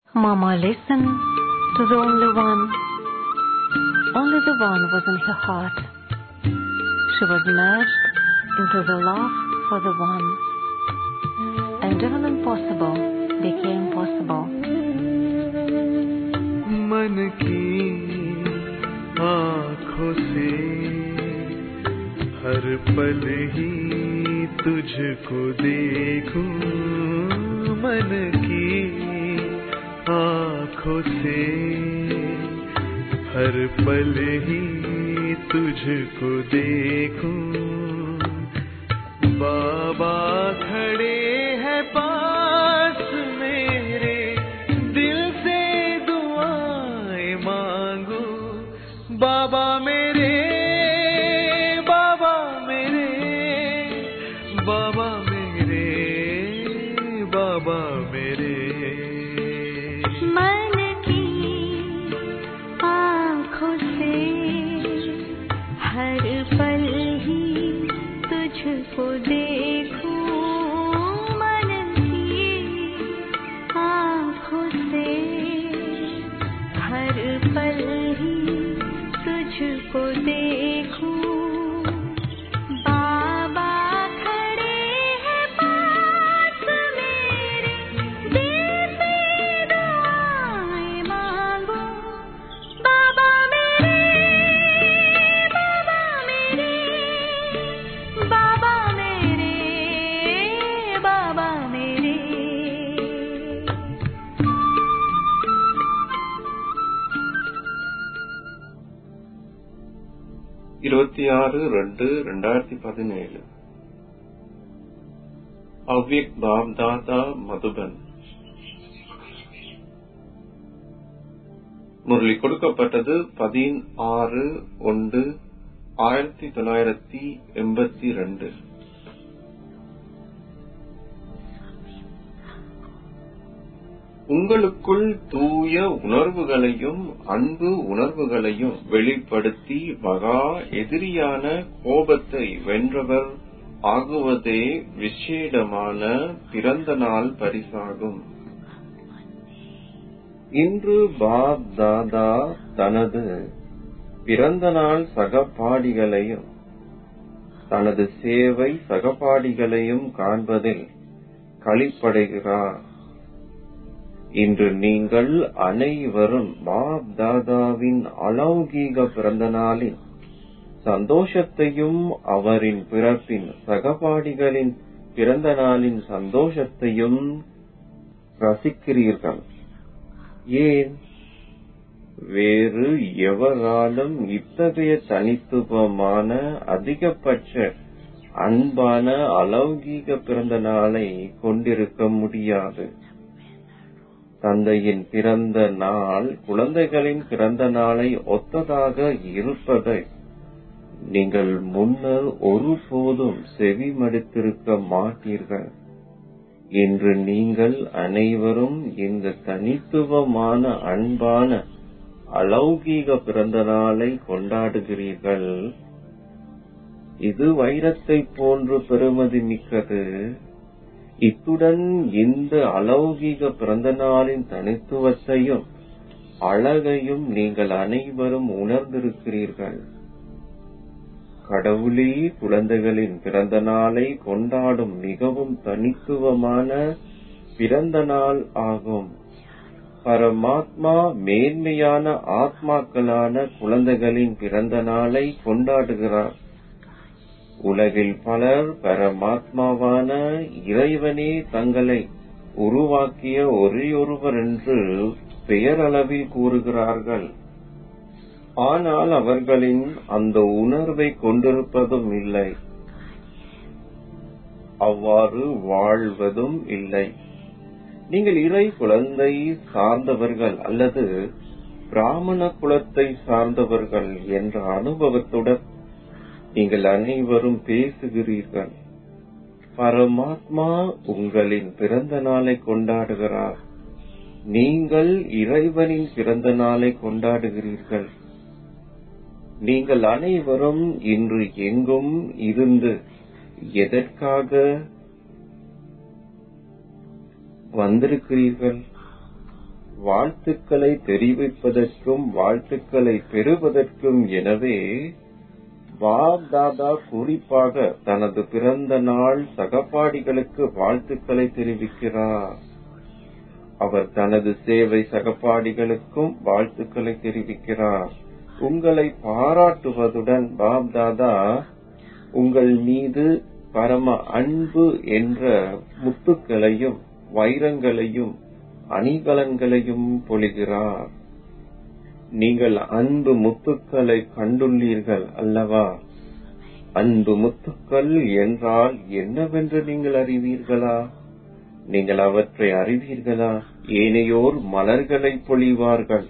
Mama listened to the only one. Only the one was in her heart. She was merged into the love for the one. And even impossible became possible. मन की आँखों से हर पल ही तुझको देखूं मन की आँखों से हर पल ही तुझको देखूं बाबा खड़े हैं पास मेरे दिल से दुआएं मांगू बाबा मेरे बाबा मेरे बाबा मेरे बाबा मेरे मन की आँखों से हर पल ही तुझको देखूं मन की आँखों से हर पल ही तुझको देखूं बाबा खड़े हैं पास मेरे दिल से दुआएं मांगो बाबा मेरे बाबा मेरे बाबा मेरे बाबा मेरे இருபத்தி ஆறு ரெண்டு ரெண்டாயிரத்தி பதினேழு அவ்யக் பாப்தாதா மதுபன் முரளி கொடுக்கப்பட்டது பதினாறு ஒன்று ஆயிரத்தி தொள்ளாயிரத்தி எண்பத்தி ரெண்டு உங்களுக்குள் தூய உணர்வுகளையும் அன்பு உணர்வுகளையும் வெளிப்படுத்தி மகா எதிரியான கோபத்தை வென்றவர் ஆகுவதே விசேடமான பிறந்த நாள் பரிசாகும் இன்று பாப் தாதா தனது பிறந்த நாள் சகபாடிகளையும் தனது சேவை சகபாடிகளையும் காண்பதில் களிப்படைகிறார் இன்று நீங்கள் அனைவரும் பாப் தாதாவின் அலௌகீக பிறந்த நாளின் சந்தோஷத்தையும் அவரின் பிறப்பின் சகபாடிகளின் பிறந்த நாளின் சந்தோஷத்தையும் ரசிக்கிறீர்கள் ஏன் வேறு எவராலும் இத்தகைய தனித்துவமான அதிகபட்ச அன்பான அலௌகீக பிறந்த நாளை கொண்டிருக்க முடியாது தந்தையின் பிறந்த நாள் குழந்தைகளின் பிறந்த நாளை ஒத்ததாக இருப்பதை நீங்கள் முன்னர் ஒருபோதும் செவிமடுத்திருக்க மாட்டீர்கள் இன்று நீங்கள் அனைவரும் இந்த தனித்துவமான அன்பான அலௌகீக பிறந்த நாளை கொண்டாடுகிறீர்கள் இது வைரத்தை போன்று பெருமதி மிக்கது இத்துடன் இந்த அலௌகீக பிறந்த நாளின் தனித்துவத்தையும் அழகையும் நீங்கள் அனைவரும் உணர்ந்திருக்கிறீர்கள் கடவுளே குழந்தைகளின் பிறந்த நாளை கொண்டாடும் மிகவும் தனித்துவமான பிறந்த நாள் ஆகும் பரமாத்மா மேன்மையான ஆத்மாக்களான குழந்தைகளின் பிறந்த நாளை கொண்டாடுகிறார் உலகில் பலர் பரமாத்மாவான இறைவனே தங்களை உருவாக்கிய ஒரேயொருவர் என்று பெயரளவில் கூறுகிறார்கள் ஆனால் அவர்களின் அந்த உணர்வை கொண்டிருப்பதும் இல்லை அவ்வாறு வாழ்வதும் இல்லை நீங்கள் இறை குழந்தை சார்ந்தவர்கள் அல்லது பிராமண குலத்தை சார்ந்தவர்கள் என்ற அனுபவத்துடன் நீங்கள் அனைவரும் பேசுகிறீர்கள் பரமாத்மா உங்களின் பிறந்த நாளை கொண்டாடுகிறார் நீங்கள் இறைவனின் பிறந்த நாளை கொண்டாடுகிறீர்கள் நீங்கள் அனைவரும் இன்று எங்கும் இருந்து எதற்காக வந்திருக்கிறீர்கள் வாழ்த்துக்களை தெரிவிப்பதற்கும் வாழ்த்துக்களை பெறுவதற்கும் எனவே பாப் தாதா குறிப்பாக தனது பிறந்த நாள் சகபாடிகளுக்கு வாழ்த்துக்களை தெரிவிக்கிறார் அவர் தனது சேவை சகபாடிகளுக்கும் வாழ்த்துக்களை தெரிவிக்கிறார் உங்களை பாராட்டுவதுடன் பாப் தாதா உங்கள் மீது பரம அன்பு என்ற முத்துக்களையும் வைரங்களையும் அணிகலன்களையும் பொழிகிறார் நீங்கள் அன்பு முத்துக்களை கண்டுள்ளீர்கள் அல்லவா அன்பு முத்துக்கள் என்றால் என்னவென்று நீங்கள் அறிவீர்களா நீங்கள் அவற்றை அறிவீர்களா ஏனையோர் மலர்களை பொழிவார்கள்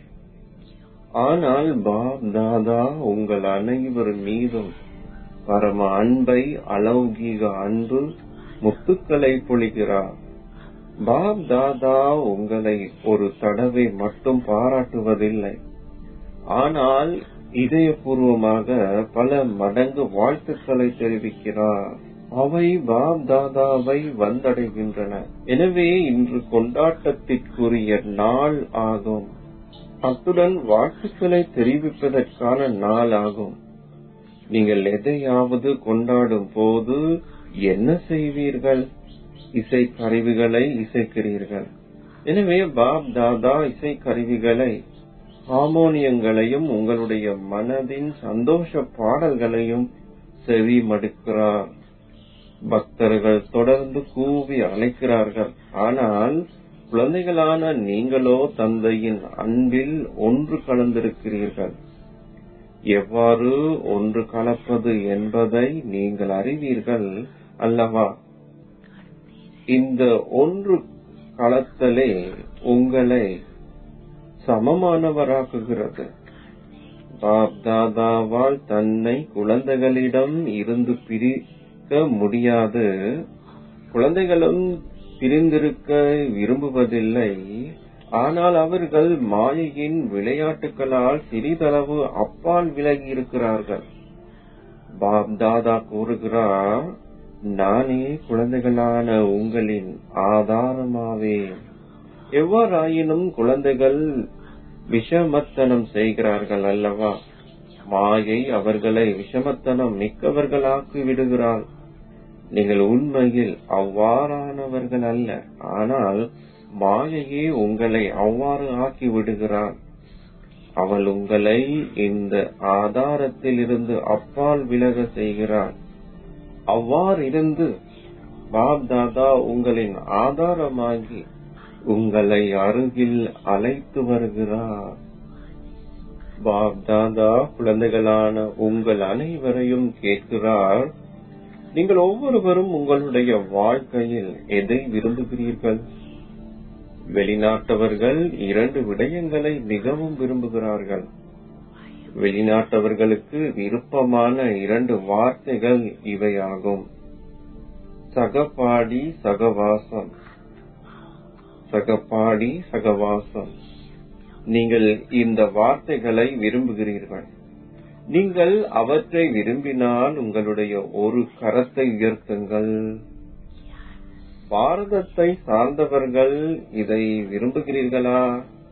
ஆனால் பாப் தாதா உங்கள் அனைவர் மீதும் பரம அன்பை அலௌகீக அன்பு முத்துக்களை பொழிகிறார் பாப் தாதா உங்களை ஒரு தடவை மட்டும் பாராட்டுவதில்லை ஆனால் இதயபூர்வமாக பல மடங்கு வாழ்த்துக்களை தெரிவிக்கிறார் அவை பாப் தாதாவை வந்தடைகின்றன எனவே இன்று கொண்டாட்டத்திற்குரிய நாள் ஆகும் அத்துடன் வாழ்த்துக்களை தெரிவிப்பதற்கான நாள் ஆகும் நீங்கள் எதையாவது கொண்டாடும் போது என்ன செய்வீர்கள் இசை கருவிகளை இசைக்கிறீர்கள் எனவே பாப் தாதா இசை கருவிகளை ஹார்மோனியங்களையும் உங்களுடைய மனதின் சந்தோஷ பாடல்களையும் செவி மடுக்கிறார் பக்தர்கள் தொடர்ந்து கூவி அழைக்கிறார்கள் ஆனால் குழந்தைகளான நீங்களோ தந்தையின் அன்பில் ஒன்று கலந்திருக்கிறீர்கள் எவ்வாறு ஒன்று கலப்பது என்பதை நீங்கள் அறிவீர்கள் அல்லவா இந்த ஒன்று கலத்தலே உங்களை சமமானவராக்குகிறது பாப் தாதாவால் தன்னை குழந்தைகளிடம் இருந்து பிரிக்க முடியாது குழந்தைகளும் பிரிந்திருக்க விரும்புவதில்லை ஆனால் அவர்கள் மாயையின் விளையாட்டுகளால் சிறிதளவு அப்பால் விலகி இருக்கிறார்கள் பாப் தாதா கூறுகிறார் நானே குழந்தைகளான உங்களின் ஆதாரமாவேன் எவ்வாறாயினும் குழந்தைகள் விஷமத்தனம் செய்கிறார்கள் அல்லவா மாயை அவர்களை விஷமத்தனம் மிக்கவர்களாக்கி விடுகிறாள் நீங்கள் உண்மையில் அவ்வாறானவர்கள் அல்ல ஆனால் மாயையே உங்களை அவ்வாறு ஆக்கி விடுகிறாள் அவள் உங்களை இந்த ஆதாரத்தில் இருந்து அப்பால் விலக செய்கிறாள் அவ்வாறிருந்து பாப் தாதா உங்களின் ஆதாரமாகி உங்களை அருகில் அழைத்து வருகிறார் பாப் தாதா குழந்தைகளான உங்கள் அனைவரையும் கேட்கிறார் நீங்கள் ஒவ்வொருவரும் உங்களுடைய வாழ்க்கையில் எதை விரும்புகிறீர்கள் வெளிநாட்டவர்கள் இரண்டு விடயங்களை மிகவும் விரும்புகிறார்கள் வெளிநாட்டவர்களுக்கு விருப்பமான இரண்டு வார்த்தைகள் இவையாகும் சகபாடி சகவாசம் சகபாடி சகவாசம் நீங்கள் இந்த வார்த்தைகளை விரும்புகிறீர்கள் நீங்கள் அவற்றை விரும்பினால் உங்களுடைய ஒரு கரத்தை உயர்த்துங்கள் பாரதத்தை சார்ந்தவர்கள் இதை விரும்புகிறீர்களா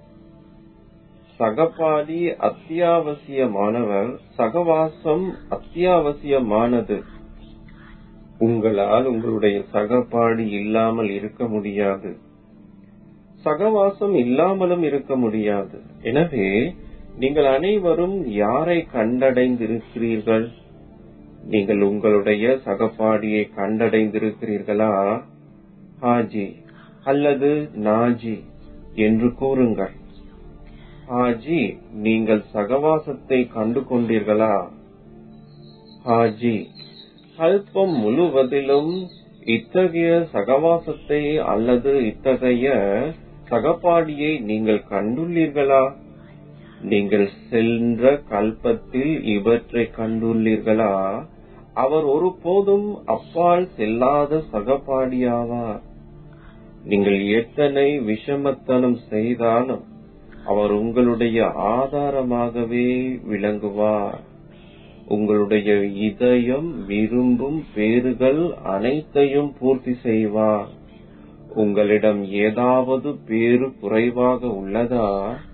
சகபாடி அத்தியாவசியமானவர் சகவாசம் அத்தியாவசியமானது உங்களால் உங்களுடைய சகபாடி இல்லாமல் இருக்க முடியாது சகவாசம் இல்லாமலும் இருக்க முடியாது எனவே நீங்கள் அனைவரும் யாரை கண்டடைந்திருக்கிறீர்கள் நீங்கள் உங்களுடைய சகபாடியை கண்டடைந்திருக்கிறீர்களா ஹாஜி அல்லது நாஜி என்று கூறுங்கள் ஹாஜி நீங்கள் சகவாசத்தை கண்டு கொண்டீர்களா ஹாஜி கல்பம் முழுவதிலும் இத்தகைய சகவாசத்தை அல்லது இத்தகைய சகபாடியை நீங்கள் கண்டுள்ளீர்களா நீங்கள் சென்ற கல்பத்தில் இவற்றை கண்டுள்ளீர்களா அவர் ஒருபோதும் அப்பால் செல்லாத சகபாடியாவார் நீங்கள் எத்தனை விஷமத்தனம் செய்தாலும் அவர் உங்களுடைய ஆதாரமாகவே விளங்குவார் உங்களுடைய இதயம் விரும்பும் பேறுகள் அனைத்தையும் பூர்த்தி செய்வார் உங்களிடம் ஏதாவது பேறு குறைவாக உள்ளதா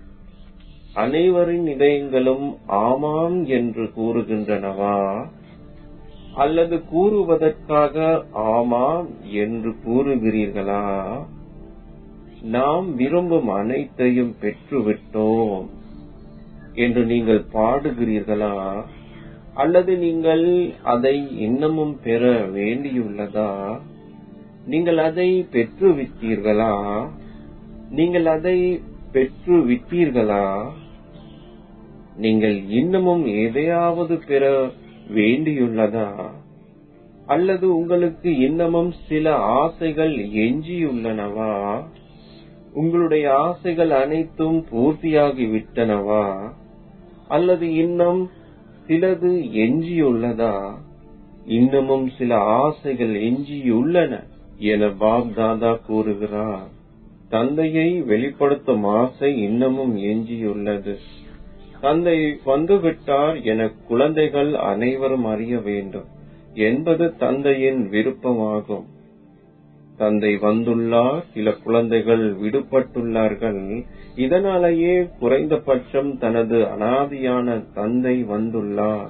அனைவரின் இதயங்களும் ஆமாம் என்று கூறுகின்றனவா அல்லது கூறுவதற்காக ஆமாம் என்று கூறுகிறீர்களா நாம் விரும்பும் அனைத்தையும் பெற்றுவிட்டோம் என்று நீங்கள் பாடுகிறீர்களா அல்லது நீங்கள் அதை இன்னமும் பெற வேண்டியுள்ளதா நீங்கள் அதை பெற்று விட்டீர்களா நீங்கள் அதை பெற்று விட்டீர்களா நீங்கள் இன்னமும் எதையாவது பெற வேண்டியுள்ளதா அல்லது உங்களுக்கு இன்னமும் சில ஆசைகள் எஞ்சியுள்ளனவா உங்களுடைய ஆசைகள் அனைத்தும் பூர்த்தியாகி விட்டனவா அல்லது இன்னும் சிலது எஞ்சியுள்ளதா இன்னமும் சில ஆசைகள் எஞ்சியுள்ளன என பாப் தாதா கூறுகிறார் தந்தையை வெளிப்படுத்தும் ஆசை இன்னமும் எஞ்சியுள்ளது தந்தை வந்துவிட்டார் என குழந்தைகள் அனைவரும் அறிய வேண்டும் என்பது தந்தையின் விருப்பமாகும் தந்தை வந்துள்ளார் சில குழந்தைகள் விடுபட்டுள்ளார்கள் இதனாலேயே குறைந்தபட்சம் தனது அனாதியான தந்தை வந்துள்ளார்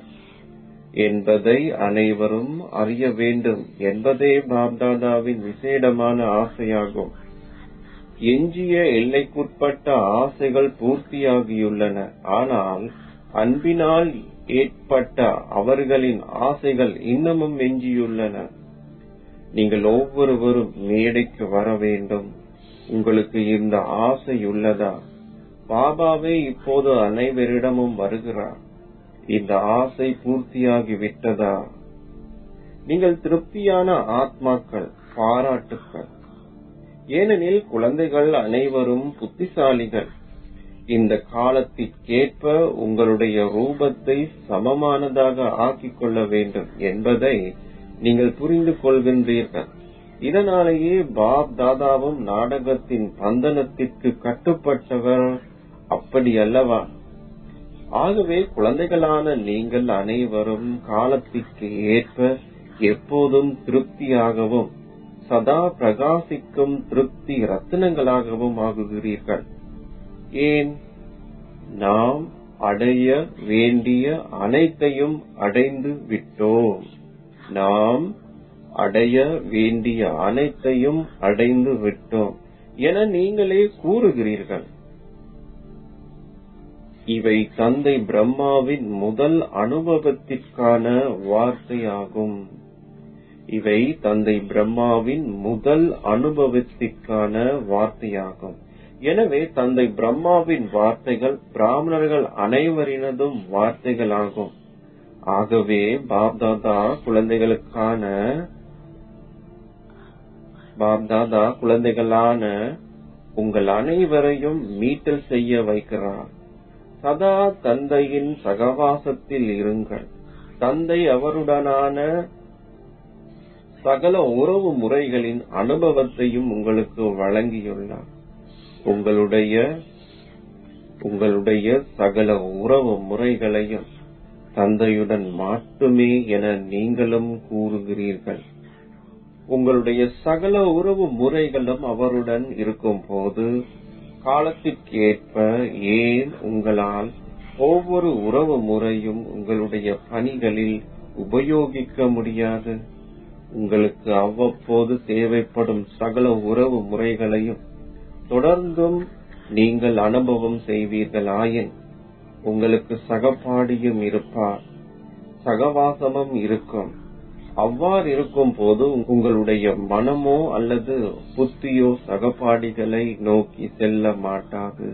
என்பதை அனைவரும் அறிய வேண்டும் என்பதே பாப்தாதாவின் விசேடமான ஆசையாகும் எஞ்சிய எல்லைக்குட்பட்ட ஆசைகள் பூர்த்தியாகியுள்ளன ஆனால் அன்பினால் ஏற்பட்ட அவர்களின் ஆசைகள் இன்னமும் எஞ்சியுள்ளன நீங்கள் ஒவ்வொருவரும் மேடைக்கு வர வேண்டும் உங்களுக்கு இந்த ஆசை உள்ளதா பாபாவே இப்போது அனைவரிடமும் வருகிறார் இந்த ஆசை பூர்த்தியாகி விட்டதா நீங்கள் திருப்தியான ஆத்மாக்கள் பாராட்டுக்கள் ஏனெனில் குழந்தைகள் அனைவரும் புத்திசாலிகள் இந்த காலத்திற்கேற்ப உங்களுடைய ரூபத்தை சமமானதாக ஆக்கிக் கொள்ள வேண்டும் என்பதை நீங்கள் புரிந்து கொள்கின்றீர்கள் இதனாலேயே பாப் தாதாவும் நாடகத்தின் பந்தனத்திற்கு கட்டுப்பட்டவர் அப்படி அல்லவா ஆகவே குழந்தைகளான நீங்கள் அனைவரும் காலத்திற்கு ஏற்ப எப்போதும் திருப்தியாகவும் சதா பிரகாசிக்கும் திருப்தி ரத்தினங்களாகவும் ஆகுகிறீர்கள் ஏன் நாம் அடைய வேண்டிய அனைத்தையும் அடைந்து விட்டோம் நாம் அடைய வேண்டிய அனைத்தையும் அடைந்து விட்டோம் என நீங்களே கூறுகிறீர்கள் இவை தந்தை பிரம்மாவின் முதல் அனுபவத்திற்கான வார்த்தையாகும் இவை தந்தை பிரம்மாவின் முதல் அனுபவத்திற்கான வார்த்தையாகும் எனவே தந்தை பிரம்மாவின் வார்த்தைகள் பிராமணர்கள் அனைவரினதும் வார்த்தைகளாகும் ஆகவே பாப்தாதா குழந்தைகளுக்கான பாப்தாதா குழந்தைகளான உங்கள் அனைவரையும் மீட்டல் செய்ய வைக்கிறார் சதா தந்தையின் சகவாசத்தில் இருங்கள் தந்தை அவருடனான சகல உறவு முறைகளின் அனுபவத்தையும் உங்களுக்கு வழங்கியுள்ளார் உங்களுடைய உங்களுடைய சகல உறவு முறைகளையும் தந்தையுடன் மட்டுமே என நீங்களும் கூறுகிறீர்கள் உங்களுடைய சகல உறவு முறைகளும் அவருடன் இருக்கும் போது காலத்திற்கேற்ப ஏன் உங்களால் ஒவ்வொரு உறவு முறையும் உங்களுடைய பணிகளில் உபயோகிக்க முடியாது உங்களுக்கு அவ்வப்போது தேவைப்படும் சகல உறவு முறைகளையும் தொடர்ந்தும் நீங்கள் அனுபவம் செய்வீர்களாயின் உங்களுக்கு சகபாடியும் இருப்பார் சகவாசமும் இருக்கும் அவ்வாறு இருக்கும் போது உங்களுடைய மனமோ அல்லது புத்தியோ சகபாடிகளை நோக்கி செல்ல மாட்டாது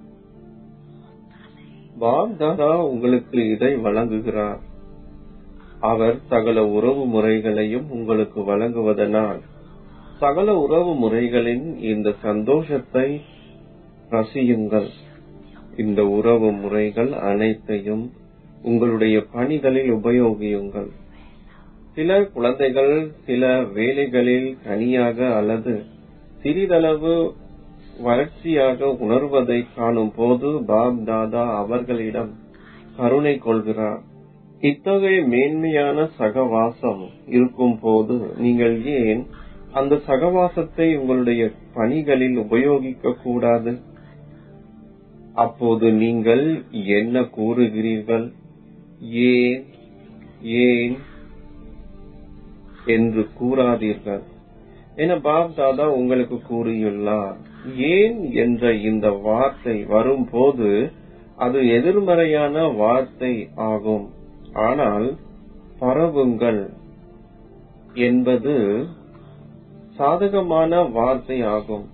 பாப்தாதா உங்களுக்கு இதை வழங்குகிறார் அவர் சகல உறவு முறைகளையும் உங்களுக்கு வழங்குவதனால் சகல உறவு முறைகளின் இந்த சந்தோஷத்தை ரசியுங்கள் இந்த உறவு முறைகள் அனைத்தையும் உங்களுடைய பணிகளில் உபயோகியுங்கள் சில குழந்தைகள் சில வேலைகளில் தனியாக அல்லது சிறிதளவு வறட்சியாக உணர்வதை காணும் போது பாப் தாதா அவர்களிடம் கருணை கொள்கிறார் இத்தகைய மேன்மையான சகவாசம் இருக்கும் போது நீங்கள் ஏன் அந்த சகவாசத்தை உங்களுடைய பணிகளில் உபயோகிக்க கூடாது அப்போது நீங்கள் என்ன கூறுகிறீர்கள் ஏன் ஏன் என்று கூறாதீர்கள் என பாப் தாதா உங்களுக்கு கூறியுள்ளார் ஏன் என்ற இந்த வார்த்தை வரும்போது அது எதிர்மறையான வார்த்தை ஆகும் ஆனால் பரவுங்கள் என்பது சாதகமான வார்த்தை ஆகும்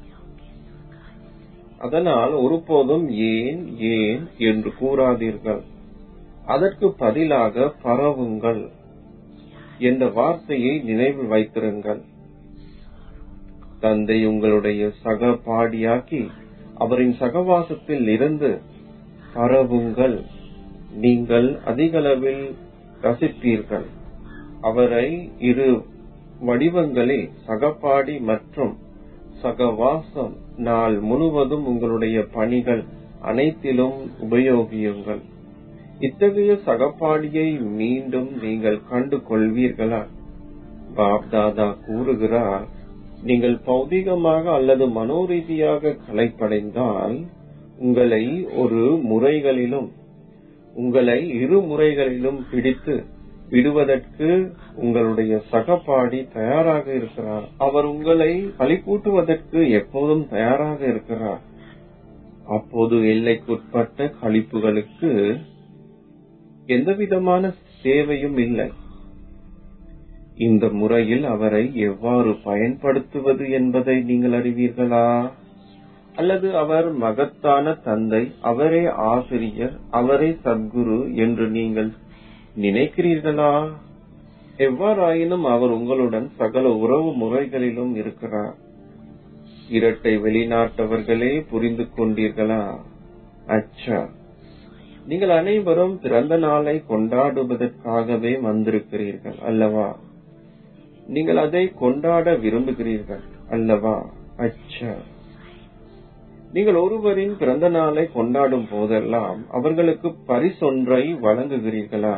அதனால் ஒருபோதும் ஏன் ஏன் என்று கூறாதீர்கள் அதற்கு பதிலாக பரவுங்கள் என்ற வார்த்தையை நினைவில் வைத்திருங்கள் தந்தை உங்களுடைய சக பாடியாக்கி அவரின் சகவாசத்தில் இருந்து பரவுங்கள் நீங்கள் அதிகளவில் ரசிப்பீர்கள் அவரை இரு வடிவங்களில் சகபாடி மற்றும் சகவாசம் நாள் முழுவதும் உங்களுடைய பணிகள் அனைத்திலும் உபயோகியுங்கள் இத்தகைய சகப்பாடியை மீண்டும் நீங்கள் கண்டு கொள்வீர்களா பாப்தாதா கூறுகிறார் நீங்கள் பௌதிகமாக அல்லது மனோரீதியாக கலைப்படைந்தால் உங்களை ஒரு முறைகளிலும் உங்களை இரு முறைகளிலும் பிடித்து விடுவதற்கு உங்களுடைய சகபாடி தயாராக இருக்கிறார் அவர் உங்களை பழிக்கூட்டுவதற்கு எப்போதும் தயாராக இருக்கிறார் அப்போது எல்லைக்குட்பட்ட கழிப்புகளுக்கு எந்தவிதமான தேவையும் இல்லை இந்த முறையில் அவரை எவ்வாறு பயன்படுத்துவது என்பதை நீங்கள் அறிவீர்களா அல்லது அவர் மகத்தான தந்தை அவரே ஆசிரியர் அவரே சத்குரு என்று நீங்கள் நினைக்கிறீர்களா எவ்வாறாயினும் அவர் உங்களுடன் சகல உறவு முறைகளிலும் இருக்கிறார் இரட்டை வெளிநாட்டவர்களே புரிந்து கொண்டீர்களா அச்சா நீங்கள் அனைவரும் பிறந்த நாளை கொண்டாடுவதற்காகவே வந்திருக்கிறீர்கள் அல்லவா நீங்கள் அதை கொண்டாட விரும்புகிறீர்கள் அல்லவா அச்சா நீங்கள் ஒருவரின் பிறந்த நாளை கொண்டாடும் போதெல்லாம் அவர்களுக்கு பரிசொன்றை வழங்குகிறீர்களா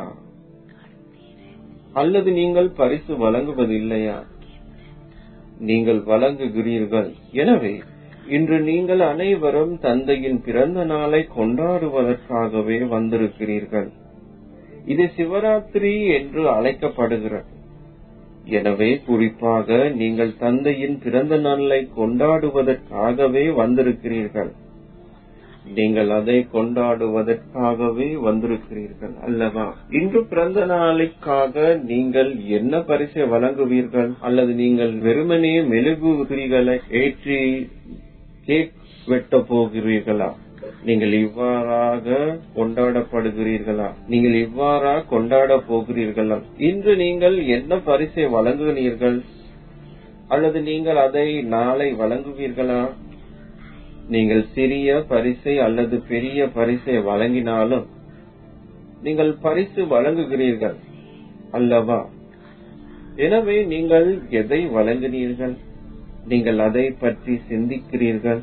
அல்லது நீங்கள் பரிசு வழங்குவதில்லையா நீங்கள் வழங்குகிறீர்கள் எனவே இன்று நீங்கள் அனைவரும் தந்தையின் பிறந்த நாளை கொண்டாடுவதற்காகவே வந்திருக்கிறீர்கள் இது சிவராத்திரி என்று அழைக்கப்படுகிறது எனவே குறிப்பாக நீங்கள் தந்தையின் பிறந்த நாளை கொண்டாடுவதற்காகவே வந்திருக்கிறீர்கள் நீங்கள் அதை கொண்டாடுவதற்காகவே வந்திருக்கிறீர்கள் அல்லவா இன்று பிறந்த நாளைக்காக நீங்கள் என்ன பரிசை வழங்குவீர்கள் அல்லது நீங்கள் வெறுமனே மெழுகுதிரிகளை ஏற்றி கேக் வெட்ட போகிறீர்களா நீங்கள் இவ்வாறாக கொண்டாடப்படுகிறீர்களா நீங்கள் இவ்வாறா கொண்டாட போகிறீர்களா இன்று நீங்கள் என்ன பரிசை வழங்குகிறீர்கள் அல்லது நீங்கள் அதை நாளை வழங்குவீர்களா நீங்கள் சிறிய பரிசை அல்லது பெரிய பரிசை வழங்கினாலும் நீங்கள் பரிசு வழங்குகிறீர்கள் அல்லவா எனவே நீங்கள் எதை வழங்கினீர்கள் நீங்கள் அதை பற்றி சிந்திக்கிறீர்கள்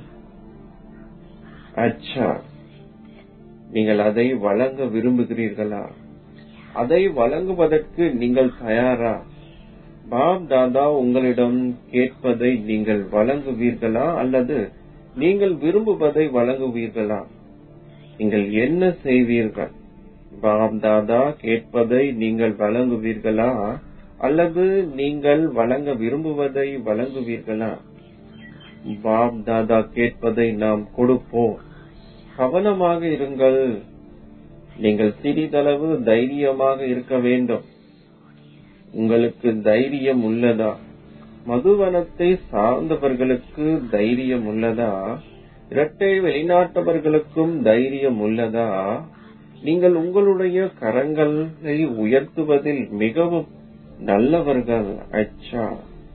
அச்சா நீங்கள் அதை வழங்க விரும்புகிறீர்களா அதை வழங்குவதற்கு நீங்கள் தயாரா பாப் தாதா உங்களிடம் கேட்பதை நீங்கள் வழங்குவீர்களா அல்லது நீங்கள் விரும்புவதை வழங்குவீர்களா நீங்கள் என்ன செய்வீர்கள் பாப் தாதா கேட்பதை நீங்கள் வழங்குவீர்களா அல்லது நீங்கள் வழங்க விரும்புவதை வழங்குவீர்களா பாப் தாதா கேட்பதை நாம் கொடுப்போம் கவனமாக இருங்கள் நீங்கள் சிறிதளவு தைரியமாக இருக்க வேண்டும் உங்களுக்கு தைரியம் உள்ளதா மதுவனத்தை சார்ந்தவர்களுக்கு தைரியம் உள்ளதா இரட்டை வெளிநாட்டவர்களுக்கும் தைரியம் உள்ளதா நீங்கள் உங்களுடைய கரங்களை உயர்த்துவதில் மிகவும் நல்லவர்கள் அச்சா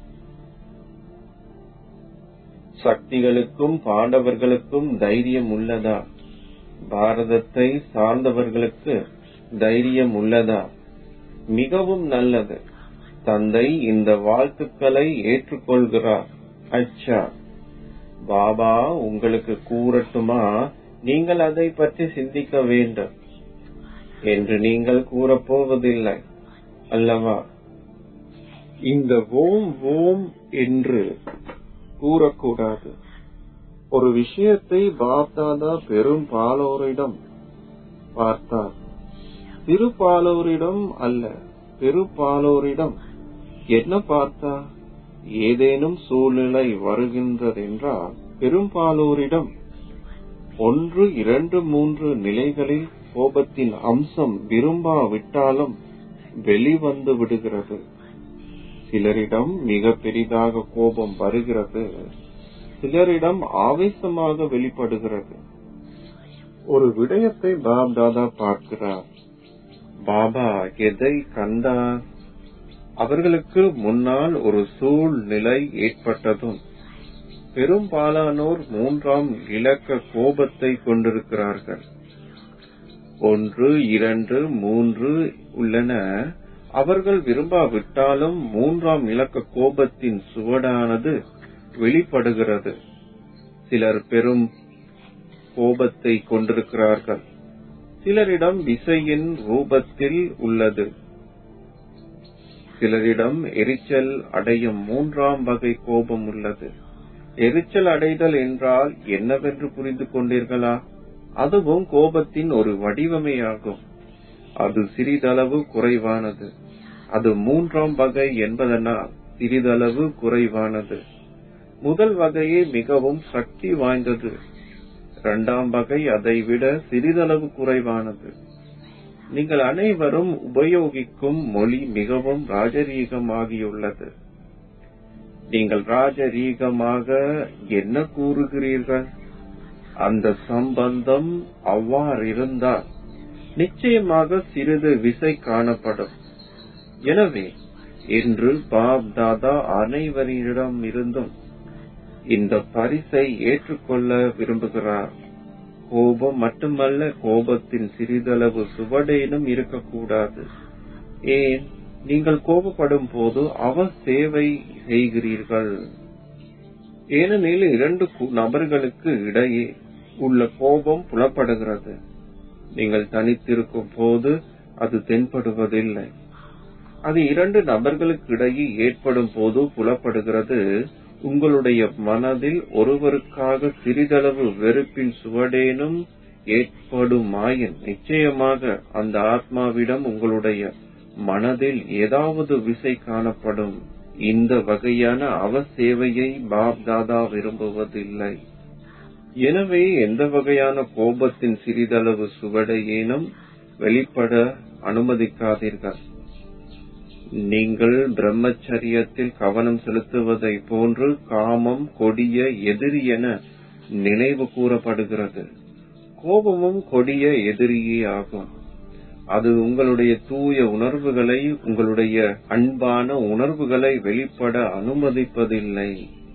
சக்திகளுக்கும் பாண்டவர்களுக்கும் தைரியம் உள்ளதா பாரதத்தை சார்ந்தவர்களுக்கு தைரியம் உள்ளதா மிகவும் நல்லது தந்தை இந்த வாழ்த்துக்களை ஏற்றுக்கொள்கிறார் அச்சா பாபா உங்களுக்கு கூறட்டுமா நீங்கள் அதை பற்றி சிந்திக்க வேண்டும் என்று நீங்கள் கூறப்போவதில்லை அல்லவா இந்த ஓம் ஓம் என்று கூறக்கூடாது ஒரு விஷயத்தை பாப்தாதா பெரும் பாலோரிடம் பார்த்தார் திருப்பாலோரிடம் அல்ல பெருப்பாலோரிடம் என்ன பார்த்தார் ஏதேனும் சூழ்நிலை வருகின்றதென்றால் பெரும்பாலோரிடம் ஒன்று இரண்டு மூன்று நிலைகளில் கோபத்தின் அம்சம் விரும்பாவிட்டாலும் வெளிவந்து விடுகிறது சிலரிடம் மிக பெரிதாக கோபம் வருகிறது சிலரிடம் ஆவேசமாக வெளிப்படுகிறது ஒரு விடயத்தை பாப் தாதா பார்க்கிறார் பாபா எதை கண்டார் அவர்களுக்கு முன்னால் ஒரு சூழ்நிலை ஏற்பட்டதும் பெரும்பாலானோர் மூன்றாம் இலக்க கோபத்தை கொண்டிருக்கிறார்கள் ஒன்று இரண்டு மூன்று உள்ளன அவர்கள் விரும்பாவிட்டாலும் மூன்றாம் இலக்க கோபத்தின் சுவடானது வெளிப்படுகிறது சிலர் பெரும் கோபத்தை கொண்டிருக்கிறார்கள் சிலரிடம் விசையின் ரூபத்தில் உள்ளது சிலரிடம் எரிச்சல் அடையும் மூன்றாம் வகை கோபம் உள்ளது எரிச்சல் அடைதல் என்றால் என்னவென்று புரிந்து கொண்டீர்களா அதுவும் கோபத்தின் ஒரு வடிவமையாகும் அது சிறிதளவு குறைவானது அது மூன்றாம் வகை என்பதனால் சிறிதளவு குறைவானது முதல் வகையே மிகவும் சக்தி வாய்ந்தது இரண்டாம் வகை அதைவிட சிறிதளவு குறைவானது நீங்கள் அனைவரும் உபயோகிக்கும் மொழி மிகவும் ராஜரீகமாகியுள்ளது நீங்கள் ராஜரீகமாக என்ன கூறுகிறீர்கள் அந்த சம்பந்தம் அவ்வாறிருந்தால் நிச்சயமாக சிறிது விசை காணப்படும் எனவே இன்று பாப் தாதா அனைவரிடம் இருந்தும் இந்த பரிசை ஏற்றுக்கொள்ள விரும்புகிறார் கோபம் மட்டுமல்ல கோபத்தின் சிறிதளவு சுவடேனும் இருக்கக்கூடாது ஏன் நீங்கள் கோபப்படும் போது அவர் சேவை செய்கிறீர்கள் ஏனெனில் இரண்டு நபர்களுக்கு இடையே உள்ள கோபம் புலப்படுகிறது நீங்கள் தனித்திருக்கும் போது அது தென்படுவதில்லை அது இரண்டு நபர்களுக்கு இடையே ஏற்படும் போது புலப்படுகிறது உங்களுடைய மனதில் ஒருவருக்காக சிறிதளவு வெறுப்பின் சுவடேனும் ஏற்படுமாயின் நிச்சயமாக அந்த ஆத்மாவிடம் உங்களுடைய மனதில் ஏதாவது விசை காணப்படும் இந்த வகையான அவசேவையை பாப் தாதா விரும்புவதில்லை எனவே எந்த வகையான கோபத்தின் சிறிதளவு சுவடையேனும் வெளிப்பட அனுமதிக்காதீர்கள் நீங்கள் பிரம்மச்சரியத்தில் கவனம் செலுத்துவதை போன்று காமம் கொடிய எதிரி என நினைவு கூறப்படுகிறது கோபமும் கொடிய எதிரியே ஆகும் அது உங்களுடைய தூய உணர்வுகளை உங்களுடைய அன்பான உணர்வுகளை வெளிப்பட அனுமதிப்பதில்லை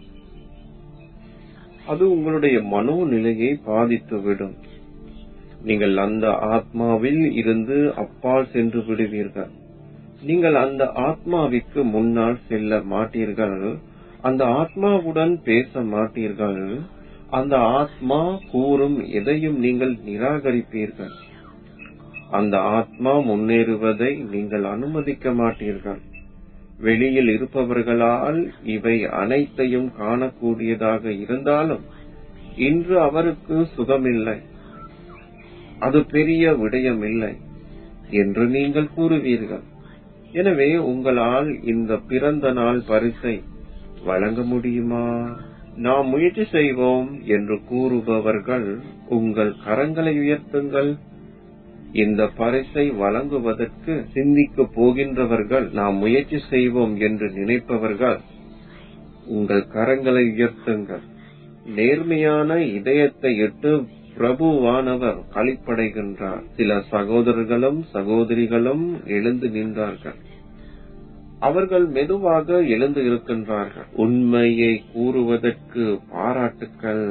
அது உங்களுடைய மனோநிலையை பாதித்துவிடும் நீங்கள் அந்த ஆத்மாவில் இருந்து அப்பால் சென்று விடுவீர்கள் நீங்கள் அந்த ஆத்மாவிற்கு முன்னால் செல்ல மாட்டீர்கள் அந்த ஆத்மாவுடன் பேச மாட்டீர்கள் அந்த ஆத்மா கூறும் எதையும் நீங்கள் நிராகரிப்பீர்கள் அந்த ஆத்மா முன்னேறுவதை நீங்கள் அனுமதிக்க மாட்டீர்கள் வெளியில் இருப்பவர்களால் இவை அனைத்தையும் காணக்கூடியதாக இருந்தாலும் இன்று அவருக்கு சுகமில்லை அது பெரிய விடயமில்லை என்று நீங்கள் கூறுவீர்கள் எனவே உங்களால் இந்த பிறந்த நாள் பரிசை வழங்க முடியுமா நாம் முயற்சி செய்வோம் என்று கூறுபவர்கள் உங்கள் கரங்களை உயர்த்துங்கள் இந்த பரிசை வழங்குவதற்கு சிந்திக்க போகின்றவர்கள் நாம் முயற்சி செய்வோம் என்று நினைப்பவர்கள் உங்கள் கரங்களை உயர்த்துங்கள் நேர்மையான இதயத்தை இட்டு பிரபுவானவர் களிப்படைகின்றார் சில சகோதரர்களும் சகோதரிகளும் எழுந்து நின்றார்கள் அவர்கள் மெதுவாக எழுந்து இருக்கின்றார்கள் உண்மையை கூறுவதற்கு பாராட்டுக்கள்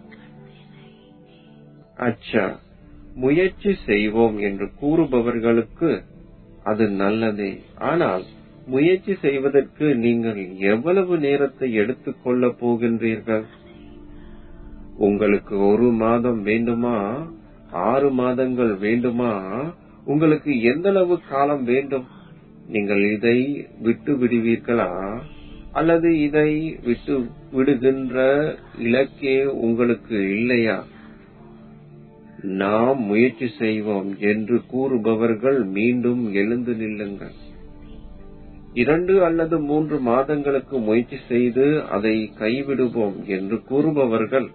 அச்சா முயற்சி செய்வோம் என்று கூறுபவர்களுக்கு அது நல்லதே ஆனால் முயற்சி செய்வதற்கு நீங்கள் எவ்வளவு நேரத்தை எடுத்துக் கொள்ளப் போகின்றீர்கள் உங்களுக்கு ஒரு மாதம் வேண்டுமா ஆறு மாதங்கள் வேண்டுமா உங்களுக்கு எந்த அளவு காலம் வேண்டும் நீங்கள் இதை விட்டு விடுவீர்களா அல்லது இதை விட்டு விடுகின்ற இலக்கே உங்களுக்கு இல்லையா நாம் முயற்சி செய்வோம் என்று கூறுபவர்கள் மீண்டும் எழுந்து நில்லுங்கள் இரண்டு அல்லது மூன்று மாதங்களுக்கு முயற்சி செய்து அதை கைவிடுவோம் என்று கூறுபவர்கள்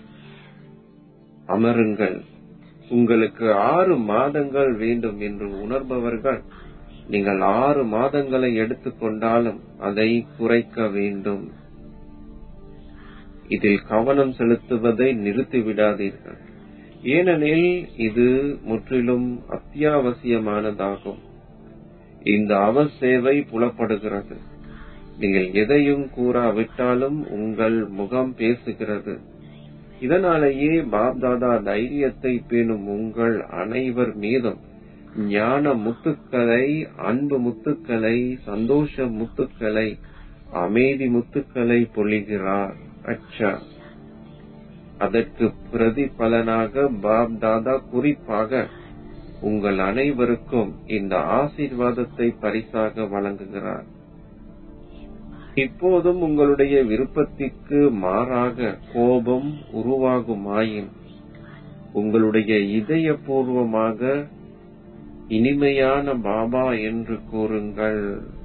அமருங்கள் உங்களுக்கு ஆறு மாதங்கள் வேண்டும் என்று உணர்பவர்கள் நீங்கள் ஆறு மாதங்களை எடுத்துக்கொண்டாலும் அதை குறைக்க வேண்டும் இதில் கவனம் செலுத்துவதை நிறுத்திவிடாதீர்கள் ஏனெனில் இது முற்றிலும் அத்தியாவசியமானதாகும் இந்த அவசேவை புலப்படுகிறது நீங்கள் எதையும் கூறாவிட்டாலும் உங்கள் முகம் பேசுகிறது இதனாலேயே பாப்தாதா தைரியத்தை பேணும் உங்கள் அனைவர் மீதும் ஞான முத்துக்களை அன்பு முத்துக்களை சந்தோஷ முத்துக்களை அமைதி முத்துக்களை பொழிகிறார் அச்சா அதற்கு பிரதிபலனாக பாப் தாதா குறிப்பாக உங்கள் அனைவருக்கும் இந்த ஆசீர்வாதத்தை பரிசாக வழங்குகிறார் இப்போதும் உங்களுடைய விருப்பத்திற்கு மாறாக கோபம் உருவாகுமாயின் உங்களுடைய இதயபூர்வமாக இனிமையான பாபா என்று கூறுங்கள்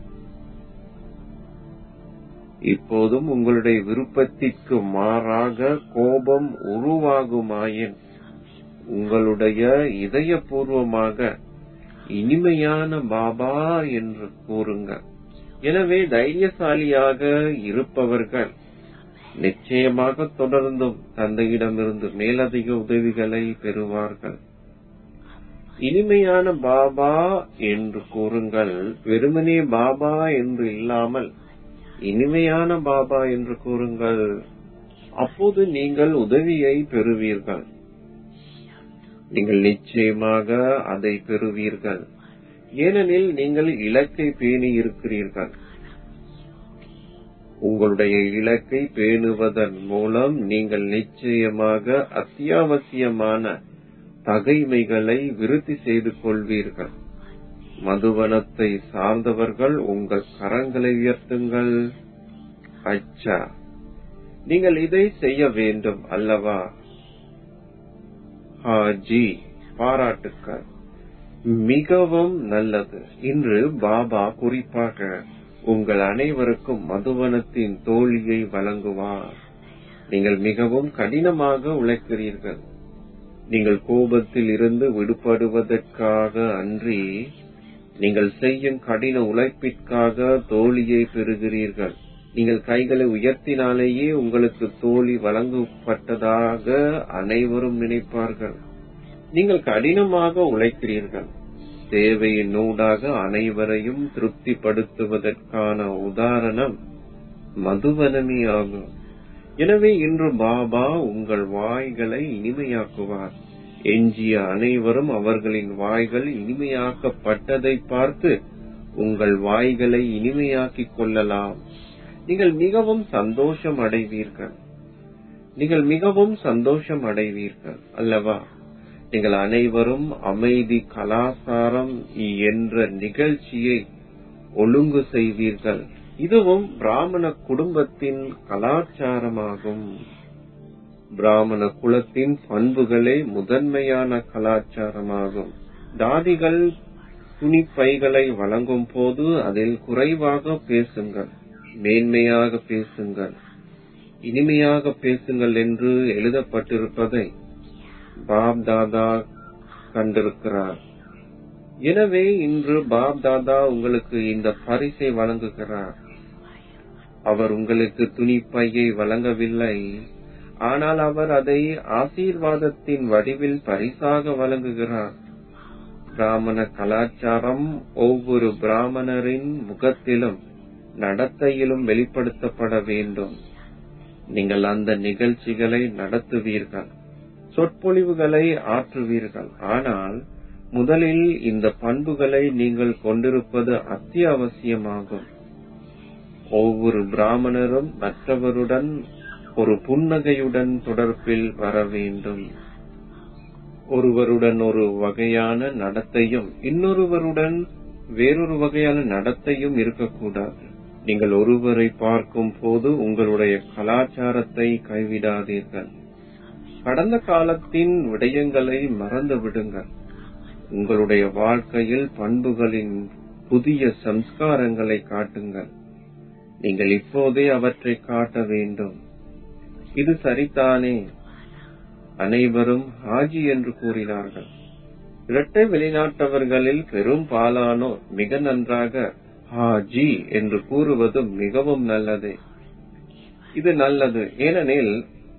இப்போதும் உங்களுடைய விருப்பத்திற்கு மாறாக கோபம் உருவாகுமாயின் உங்களுடைய இதயபூர்வமாக இனிமையான பாபா என்று கூறுங்கள் எனவே தைரியசாலியாக இருப்பவர்கள் நிச்சயமாக தொடர்ந்தும் தந்தையிடமிருந்து மேலதிக உதவிகளை பெறுவார்கள் இனிமையான பாபா என்று கூறுங்கள் வெறுமனே பாபா என்று இல்லாமல் இனிமையான பாபா என்று கூறுங்கள் அப்போது நீங்கள் உதவியை பெறுவீர்கள் நீங்கள் நிச்சயமாக அதை பெறுவீர்கள் ஏனெனில் நீங்கள் இலக்கை பேணி இருக்கிறீர்கள் உங்களுடைய இலக்கை பேணுவதன் மூலம் நீங்கள் நிச்சயமாக அத்தியாவசியமான தகைமைகளை விருத்தி செய்து கொள்வீர்கள் மதுவனத்தை சார்ந்தவர்கள் உங்கள் கரங்களை உயர்த்துங்கள் அச்சா நீங்கள் இதை செய்ய வேண்டும் அல்லவா ஹாஜி பாராட்டுக்கள் மிகவும் நல்லது இன்று பாபா குறிப்பாக உங்கள் அனைவருக்கும் மதுவனத்தின் தோழியை வழங்குவார் நீங்கள் மிகவும் கடினமாக உழைக்கிறீர்கள் நீங்கள் கோபத்தில் இருந்து விடுபடுவதற்காக அன்றி நீங்கள் செய்யும் கடின உழைப்பிற்காக தோழியை பெறுகிறீர்கள் நீங்கள் கைகளை உயர்த்தினாலேயே உங்களுக்கு தோழி வழங்கப்பட்டதாக அனைவரும் நினைப்பார்கள் நீங்கள் கடினமாக உழைக்கிறீர்கள் சேவையின் நூடாக அனைவரையும் திருப்திப்படுத்துவதற்கான உதாரணம் மதுவனமே ஆகும் எனவே இன்று பாபா உங்கள் வாய்களை இனிமையாக்குவார் எஞ்சிய அனைவரும் அவர்களின் வாய்கள் இனிமையாக்கப்பட்டதை பார்த்து உங்கள் வாய்களை இனிமையாக்கிக் கொள்ளலாம் நீங்கள் மிகவும் சந்தோஷம் அடைவீர்கள் நீங்கள் மிகவும் சந்தோஷம் அடைவீர்கள் அல்லவா நீங்கள் அனைவரும் அமைதி கலாசாரம் என்ற நிகழ்ச்சியை ஒழுங்கு செய்வீர்கள் இதுவும் பிராமண குடும்பத்தின் கலாச்சாரமாகும் பிராமண குலத்தின் பண்புகளே முதன்மையான கலாச்சாரமாகும் தாதிகள் துணிப்பைகளை வழங்கும் போது அதில் குறைவாக பேசுங்கள் மேன்மையாக பேசுங்கள் இனிமையாக பேசுங்கள் என்று எழுதப்பட்டிருப்பதை பாப் தாதா கண்டிருக்கிறார் எனவே இன்று பாப் தாதா உங்களுக்கு இந்த பரிசை வழங்குகிறார் அவர் உங்களுக்கு துணிப்பையை வழங்கவில்லை ஆனால் அவர் அதை ஆசீர்வாதத்தின் வடிவில் பரிசாக வழங்குகிறார் பிராமண கலாச்சாரம் ஒவ்வொரு பிராமணரின் முகத்திலும் நடத்தையிலும் வெளிப்படுத்தப்பட வேண்டும் நீங்கள் அந்த நிகழ்ச்சிகளை நடத்துவீர்கள் சொற்பொழிவுகளை ஆற்றுவீர்கள் ஆனால் முதலில் இந்த பண்புகளை நீங்கள் கொண்டிருப்பது அத்தியாவசியமாகும் ஒவ்வொரு பிராமணரும் மற்றவருடன் ஒரு புன்னகையுடன் தொடர்பில் வர வேண்டும் ஒருவருடன் ஒரு வகையான நடத்தையும் இன்னொருவருடன் வேறொரு வகையான நடத்தையும் இருக்கக்கூடாது நீங்கள் ஒருவரை பார்க்கும் போது உங்களுடைய கலாச்சாரத்தை கைவிடாதீர்கள் கடந்த காலத்தின் விடயங்களை மறந்து விடுங்கள் உங்களுடைய வாழ்க்கையில் பண்புகளின் புதிய சம்ஸ்காரங்களை காட்டுங்கள் நீங்கள் இப்போதே அவற்றை காட்ட வேண்டும் இது சரிதானே அனைவரும் ஹாஜி என்று கூறினார்கள் இரட்டை வெளிநாட்டவர்களில் பெரும்பாலானோர் மிக நன்றாக ஹாஜி என்று கூறுவது மிகவும் நல்லதே இது நல்லது ஏனெனில்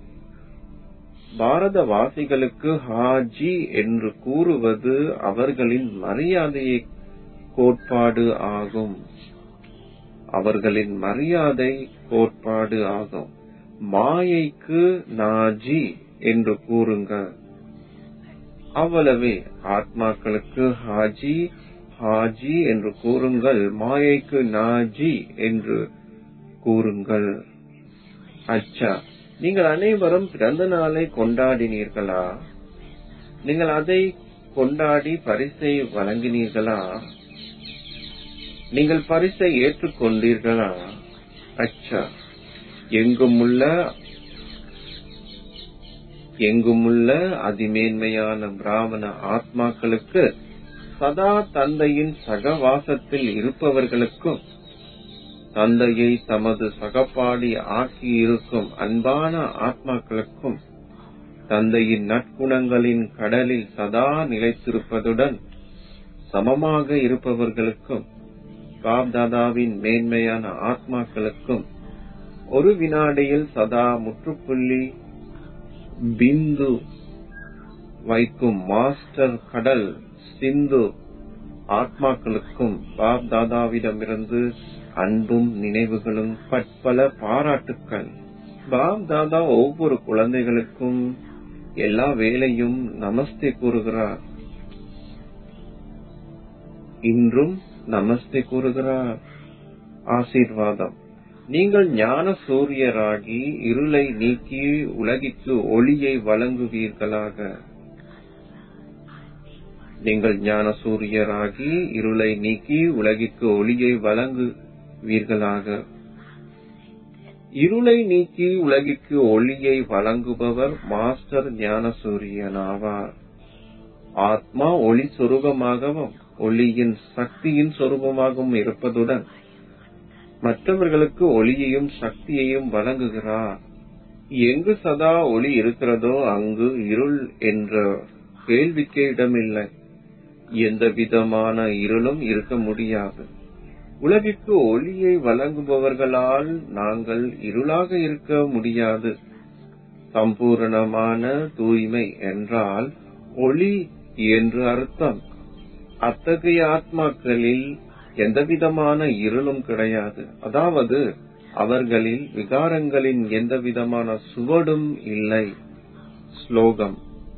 பாரதவாசிகளுக்கு ஹாஜி என்று கூறுவது அவர்களின் மரியாதையை கோட்பாடு ஆகும் அவர்களின் மரியாதை கோட்பாடு ஆகும் மாயைக்கு நாஜி என்று கூறுங்கள் அவ்வளவே ஆத்மாக்களுக்கு ஹாஜி ஹாஜி என்று கூறுங்கள் மாயைக்கு நாஜி என்று கூறுங்கள் அச்சா நீங்கள் அனைவரும் பிறந்த நாளை கொண்டாடினீர்களா நீங்கள் அதை கொண்டாடி பரிசை வழங்கினீர்களா நீங்கள் பரிசை ஏற்றுக்கொண்டீர்களா அச்சா எங்குமுள்ள எங்குமுள்ள அதிமேன்மையான பிராமண ஆத்மாக்களுக்கு சதா தந்தையின் சகவாசத்தில் இருப்பவர்களுக்கும் தந்தையை தமது சகப்பாடி ஆக்கி இருக்கும் அன்பான ஆத்மாக்களுக்கும் தந்தையின் நற்குணங்களின் கடலில் சதா நிலைத்திருப்பதுடன் சமமாக இருப்பவர்களுக்கும் பாப்தாதாவின் மேன்மையான ஆத்மாக்களுக்கும் ஒரு வினாடியில் சதா முற்றுப்புள்ளி பிந்து வைக்கும் மாஸ்டர் கடல் சிந்து ஆத்மாக்களுக்கும் பாப் தாதாவிடமிருந்து அன்பும் நினைவுகளும் பற்பல பாராட்டுக்கள் பாப் தாதா ஒவ்வொரு குழந்தைகளுக்கும் எல்லா வேலையும் நமஸ்தே கூறுகிறார் இன்றும் நமஸ்தே கூறுகிறார் ஆசீர்வாதம் நீங்கள் ஞான சூரியராகி இருளை நீக்கி உலகிற்கு ஒளியை வழங்குவீர்களாக நீங்கள் ஞான சூரியராகி இருளை நீக்கி உலகிற்கு ஒளியை வழங்குவீர்களாக இருளை நீக்கி உலகிற்கு ஒளியை வழங்குபவர் மாஸ்டர் ஞான சூரியன் ஆவார் ஆத்மா ஒளி சொரூபமாகவும் ஒளியின் சக்தியின் சொரூபமாகவும் இருப்பதுடன் மற்றவர்களுக்கு ஒளியையும் சக்தியையும் வழங்குகிறார் எங்கு சதா ஒளி இருக்கிறதோ அங்கு இருள் என்ற கேள்விக்கே இடமில்லை எந்த விதமான இருளும் இருக்க முடியாது உலகிற்கு ஒளியை வழங்குபவர்களால் நாங்கள் இருளாக இருக்க முடியாது சம்பூரணமான தூய்மை என்றால் ஒளி என்று அர்த்தம் அத்தகைய ஆத்மாக்களில் எந்தவிதமான இருளும் கிடையாது அதாவது அவர்களில் விகாரங்களின் எந்த விதமான சுவடும் இல்லை ஸ்லோகம்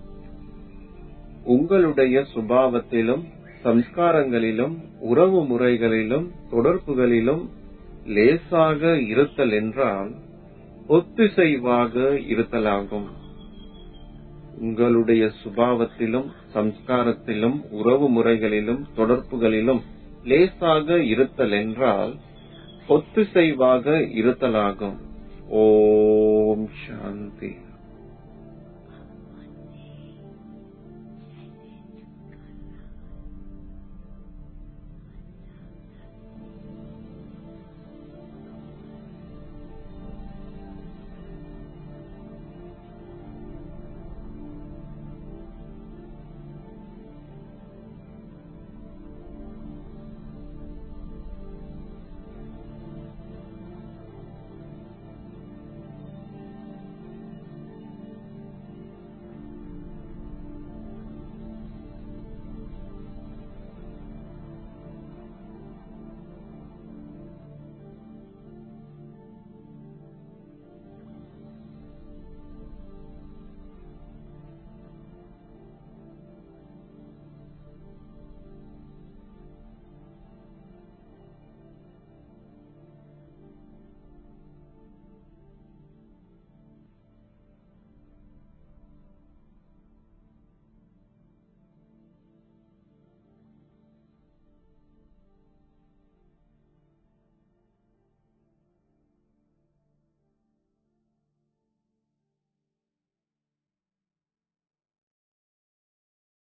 உங்களுடைய சுபாவத்திலும் சம்ஸ்காரங்களிலும் உறவு முறைகளிலும் தொடர்புகளிலும் லேசாக இருத்தல் என்றால் ஒத்திசைவாக இருத்தலாகும் உங்களுடைய சுபாவத்திலும் சம்ஸ்காரத்திலும் உறவு முறைகளிலும் தொடர்புகளிலும் லேசாக இருத்தல் என்றால் ஒத்திசைவாக இருத்தலாகும் ஓம் சாந்தி